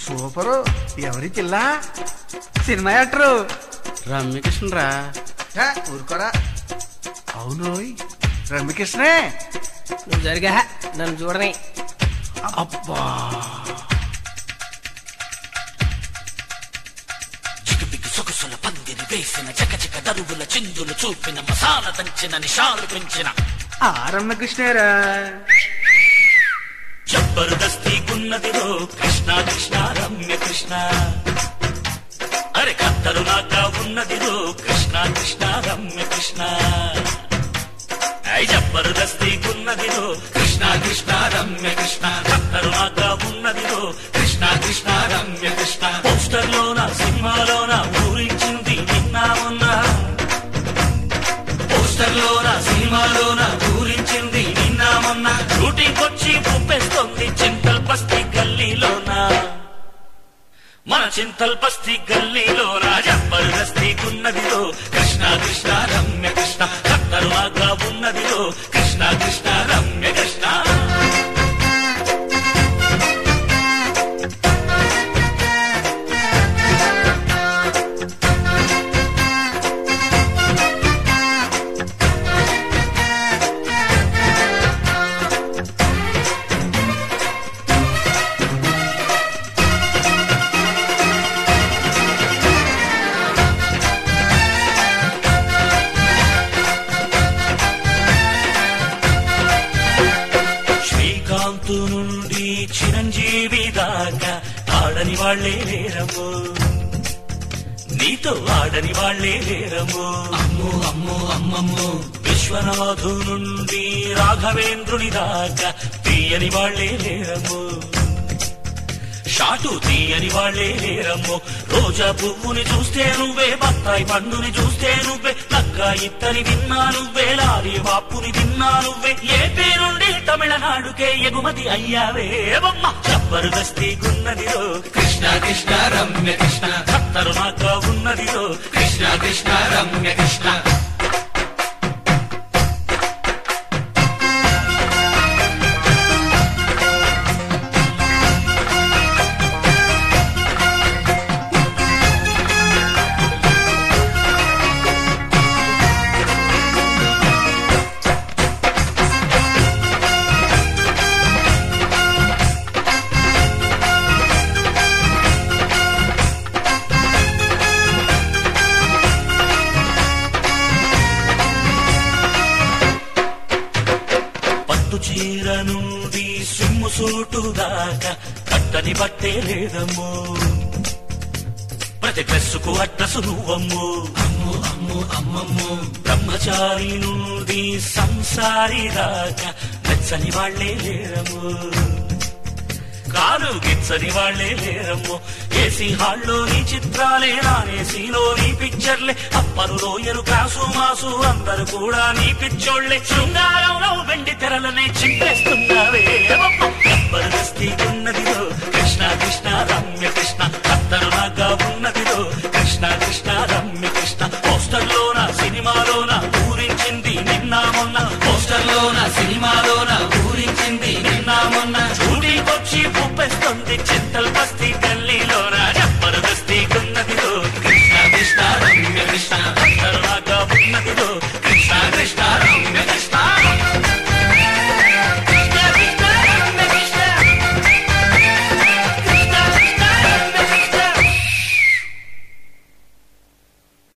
super ఎవరి పిల్ల cinema actor రమ్యకృష్ణరా హే, ఊరుకోరా అవును రమ్యకృష్ణే నువ్వు జరిగా నన్ను చూడని అబ్బా చిగుపికి సొగసుల పందిరి వేసిన చకచక దరువుల చిందులు చూపిన మసాల దంచిన నిషాలు పెంచిన ఆ రమ్యకృష్ణేరా జబర్దస్తి గున్నదిరో కృష్ణ కృష్ణ రమ్య కృష్ణ అరే కత్తరు నాక ఉన్నదిరో కృష్ణ కృష్ణ రమ్య కృష్ణ ఐ జబర్దస్తి గున్నదిరో కృష్ణ కృష్ణ రమ్య కృష్ణ కత్తరు నాక ఉన్నదిరో కృష్ణ కృష్ణ రమ్య కృష్ణ పోస్టర్ లోన సినిమాలోన ఊరించింది నిన్న ఉన్నా పోస్టర్ లోన సినిమాలోన ఊరించింది నిన్న మొన్న షూటింగ్ వచ్చి పుప్పేస్తోంది చింతల్ బస్తీ గల్లీలోన మన చింతల్ బస్తీ గల్లీలోన జబర్దస్తి ఉన్నదిలో కృష్ణ కృష్ణ రమ్య కృష్ణ ఖతర్నాగా ఉన్నదిలో కృష్ణ కృష్ణ రమ్య కృష్ణ శ్రీకాంత్ నుండి చిరంజీవి దాకా ఆడని వాళ్లే లేరము నీతో ఆడని వాళ్లే లేరము అమ్ము అమ్ము అమ్మమ్ము విశ్వనాథు నుండి రాఘవేంద్రుని దాకా తీయని వాళ్లే లేరము షాటు తీయని వాళ్లే లేరమ్మో రోజా పువ్వుని చూస్తే నువ్వే బత్తాయి పండుని చూస్తే నువ్వే నక్క ఇత్తని విన్నా నువ్వే లాలి వాపుని విన్నా నువ్వే ఏ పేరుండి తమిళనాడుకే ఎగుమతి అయ్యావే బొమ్మ జబర్దస్తి గున్నదిరో కృష్ణ కృష్ణ రమ్య కృష్ణ ఖత్తరు నాక ఉన్నదిరో కృష్ణ కృష్ణ రమ్య కృష్ణ పట్టు చీర నుండి సిమ్ము సూటు దాకా కట్టని బట్టే లేదమ్ము ప్రతి డ్రెస్సుకు అడ్రస్ నువ్వమ్ము అమ్ము అమ్ము అమ్మమ్ము బ్రహ్మచారి నుండి సంసారి దాకా నచ్చని వాళ్లే లేరము కాలు గిచ్చని వాళ్లే లేరమ్మో ఏసీ హాల్లో నీ చిత్రాలే నానేసీలో నీ పిక్చర్లే అప్పరు లోయరు కాసు మాసు అందరు కూడా నీ పిచ్చోళ్లే శృంగారంలో వెండి తెరలనే చింత